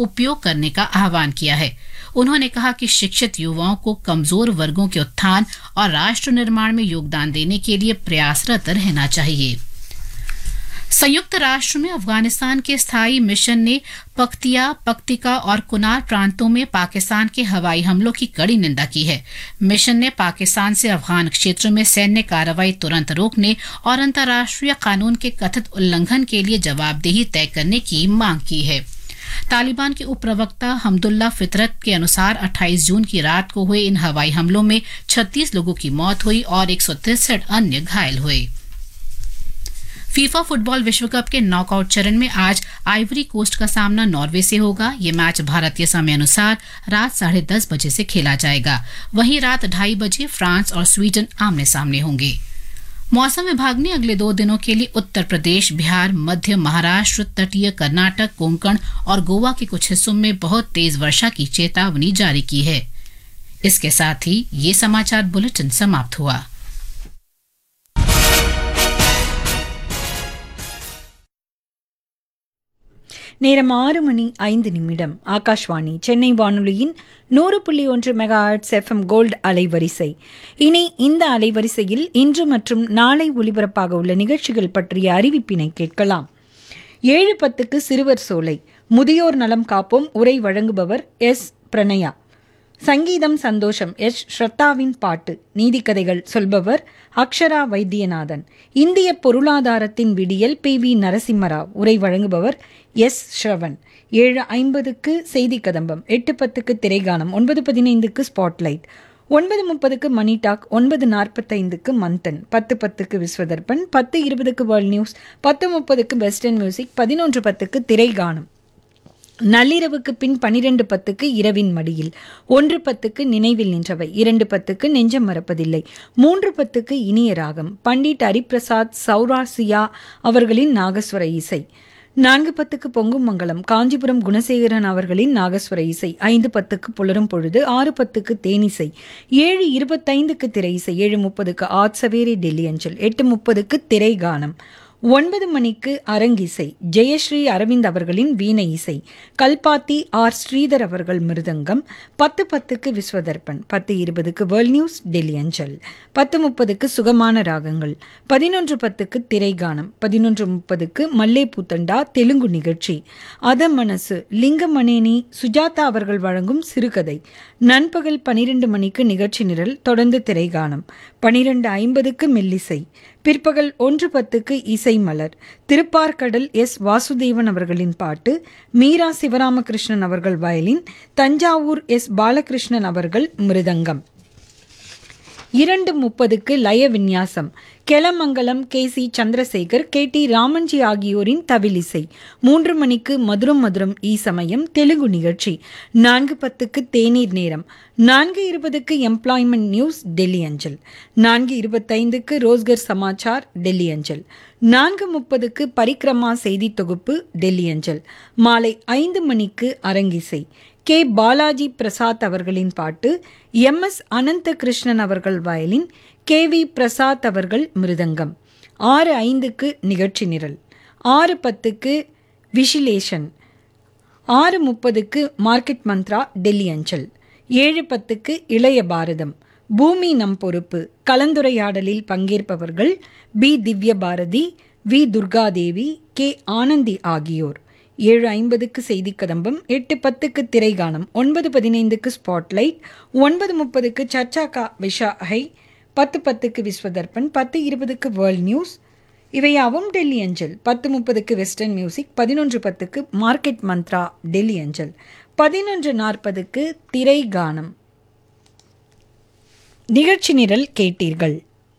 उपयोग करने का आह्वान किया है उन्होंने कहा कि शिक्षित युवाओं को कमजोर वर्गों के उत्थान और राष्ट्र निर्माण में योगदान देने के लिए प्रयासरत रहना चाहिए संयुक्त राष्ट्र में अफगानिस्तान के स्थायी मिशन ने पख्तिया पक्तिका और कुनार प्रांतों में पाकिस्तान के हवाई हमलों की कड़ी निंदा की है मिशन ने पाकिस्तान से अफगान क्षेत्र में सैन्य कार्रवाई तुरंत रोकने और अंतर्राष्ट्रीय कानून के कथित उल्लंघन के लिए जवाबदेही तय करने की मांग की है तालिबान के उप प्रवक्ता हमदुल्ला फितरत के अनुसार 28 जून की रात को हुए इन हवाई हमलों में 36 लोगों की मौत हुई और एक अन्य घायल हुए फीफा फुटबॉल विश्व कप के नॉकआउट चरण में आज आइवरी कोस्ट का सामना नॉर्वे से होगा ये मैच भारतीय समय अनुसार रात साढ़े दस बजे से खेला जाएगा वहीं रात ढाई बजे फ्रांस और स्वीडन आमने सामने होंगे मौसम विभाग ने अगले दो दिनों के लिए उत्तर प्रदेश बिहार मध्य महाराष्ट्र तटीय कर्नाटक कोंकण और गोवा के कुछ हिस्सों में बहुत तेज वर्षा की चेतावनी जारी की है इसके साथ ही ये समाचार बुलेटिन समाप्त हुआ நேரம் ஆறு மணி ஐந்து நிமிடம் ஆகாஷ்வாணி சென்னை வானொலியின் நூறு புள்ளி ஒன்று மெகா ஹெர்ட்ஸ் எஃப்எம் கோல்டு அலைவரிசை இனி இந்த அலைவரிசையில் இன்று மற்றும் நாளை ஒலிபரப்பாக உள்ள நிகழ்ச்சிகள் பற்றிய அறிவிப்பினை கேட்கலாம் ஏழு பத்துக்கு சிறுவர் சோலை முதியோர் நலம் காப்போம் உரை வழங்குபவர் எஸ் பிரணயா சங்கீதம் சந்தோஷம் எஸ் ஸ்ரத்தாவின் பாட்டு நீதிக்கதைகள் சொல்பவர் அக்ஷரா வைத்தியநாதன் இந்திய பொருளாதாரத்தின் விடியல் பி வி நரசிம்மராவ் உரை வழங்குபவர் எஸ் ஸ்ரவன் ஏழு ஐம்பதுக்கு செய்தி கதம்பம் எட்டு பத்துக்கு திரைகானம் ஒன்பது பதினைந்துக்கு ஸ்பாட்லைட் ஒன்பது முப்பதுக்கு மணி டாக் ஒன்பது நாற்பத்தைந்துக்கு மந்தன் பத்து பத்துக்கு விஸ்வதர்பன் பத்து இருபதுக்கு வேர்ல்ட் நியூஸ் பத்து முப்பதுக்கு வெஸ்டர்ன் மியூசிக் பதினொன்று பத்துக்கு திரைகானம் நள்ளிரவுக்கு பின் பனிரெண்டு பத்துக்கு இரவின் மடியில் ஒன்று பத்துக்கு நினைவில் நின்றவை இரண்டு பத்துக்கு நெஞ்சம் மறப்பதில்லை மூன்று பத்துக்கு இனிய ராகம் பண்டிட் ஹரிபிரசாத் சௌராசியா அவர்களின் நாகஸ்வர இசை நான்கு பத்துக்கு பொங்கும் மங்கலம் காஞ்சிபுரம் குணசேகரன் அவர்களின் நாகஸ்வர இசை ஐந்து பத்துக்கு புலரும் பொழுது ஆறு பத்துக்கு தேனிசை ஏழு இருபத்தைந்துக்கு திரை இசை ஏழு முப்பதுக்கு ஆட்சவேரி டெல்லி அஞ்சல் எட்டு முப்பதுக்கு திரை கானம் ஒன்பது மணிக்கு அரங்கிசை ஜெயஸ்ரீ அரவிந்த் அவர்களின் வீணை இசை கல்பாத்தி ஆர் ஸ்ரீதர் அவர்கள் மிருதங்கம் பத்து பத்துக்கு விஸ்வதர்பன் பத்து இருபதுக்கு வேர்ல்ட் நியூஸ் டெல்லி அஞ்சல் பத்து முப்பதுக்கு சுகமான ராகங்கள் பதினொன்று பத்துக்கு திரைகானம் பதினொன்று முப்பதுக்கு மல்லே பூத்தண்டா தெலுங்கு நிகழ்ச்சி அத மனசு லிங்கமணேனி சுஜாதா அவர்கள் வழங்கும் சிறுகதை நண்பகல் பனிரெண்டு மணிக்கு நிகழ்ச்சி நிரல் தொடர்ந்து திரைகானம் பனிரெண்டு ஐம்பதுக்கு மெல்லிசை பிற்பகல் ஒன்று பத்துக்கு இசை மலர் திருப்பார்கடல் எஸ் வாசுதேவன் அவர்களின் பாட்டு மீரா சிவராமகிருஷ்ணன் அவர்கள் வயலின் தஞ்சாவூர் எஸ் பாலகிருஷ்ணன் அவர்கள் மிருதங்கம் இரண்டு முப்பதுக்கு லய விந்யாசம் Kelamangalam K C Chandrasekhar K T Ramanji ஆகியோரின் தவிலிசை மூன்று மணிக்கு மதுரம் மதுரம் ஈ சமயம் தெலுங்கு நிகழ்ச்சி நான்கு பத்துக்கு தேநீர் நேரம் நான்கு இருபதுக்கு எம்ப்ளாய்மெண்ட் நியூஸ் டெல்லி அஞ்சல் நான்கு இருபத்தைந்துக்கு ரோஸ்கர் சமாச்சார் டெல்லி அஞ்சல் நான்கு முப்பதுக்கு பரிக்ரமா செய்தி தொகுப்பு டெல்லி அஞ்சல் மாலை ஐந்து மணிக்கு அரங்கிசை கே பாலாஜி பிரசாத் அவர்களின் பாட்டு எம் எஸ் அனந்த கிருஷ்ணன் அவர்கள் வயலின் கே வி பிரசாத் அவர்கள் மிருதங்கம் ஆறு ஐந்துக்கு நிகழ்ச்சி நிரல் ஆறு பத்துக்கு விஷிலேஷன் ஆறு முப்பதுக்கு மார்க்கெட் மந்த்ரா டெல்லி அஞ்சல் ஏழு பத்துக்கு இளைய பாரதம் பூமி நம் பொறுப்பு கலந்துரையாடலில் பங்கேற்பவர்கள் P Divya Bharathi V Durgadevi K Anandhi ஆகியோர் ஏழு ஐம்பதுக்கு செய்தி கதம்பம் எட்டு பத்துக்கு திரைகானம் ஒன்பது பதினைந்துக்கு ஸ்பாட்லைட் ஒன்பது முப்பதுக்கு சர்ச்சா கா விஷா ஹை பத்து பத்துக்கு விஸ்வதர்பன் பத்து இருபதுக்கு வேர்ல்ட் நியூஸ் இவையாவும் டெல்லி அஞ்சல் பத்து முப்பதுக்கு வெஸ்டர்ன் மியூசிக் பதினொன்று பத்துக்கு மார்க்கெட் மந்த்ரா டெல்லி அஞ்சல் பதினொன்று நாற்பதுக்கு திரை கானம் நிகழ்ச்சி நிரல் கேட்டீர்கள்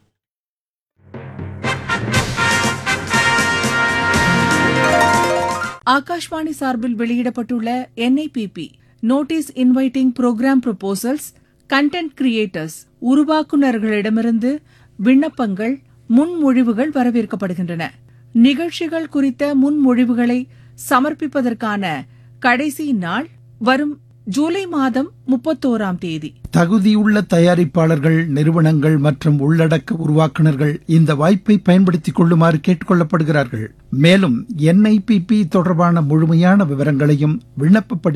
ஆகாஷ்வாணி சார்பில் வெளியிடப்பட்டுள்ள NIPP notice inviting program proposals content creators உருவாக்குநர்களிடமிருந்து விண்ணப்பங்கள் முன்மொழிவுகள் வரவேற்கப்படுகின்றன நிகழ்ச்சிகள் குறித்த முன்மொழிவுகளை சமர்ப்பிப்பதற்கான கடைசி நாள் வரும் ஜூலை மாதம் முப்பத்தோராம் தேதி தகுதியுள்ள தயாரிப்பாளர்கள் நிறுவனங்கள் மற்றும் உள்ளடக்க உருவாக்குனர்கள் இந்த வாய்ப்பை பயன்படுத்திக் கொள்ளுமாறு கேட்டுக்கொள்ளப்படுகிறார்கள் மேலும் என்ஐபிபி தொடர்பான முழுமையான விவரங்களையும் விண்ணப்ப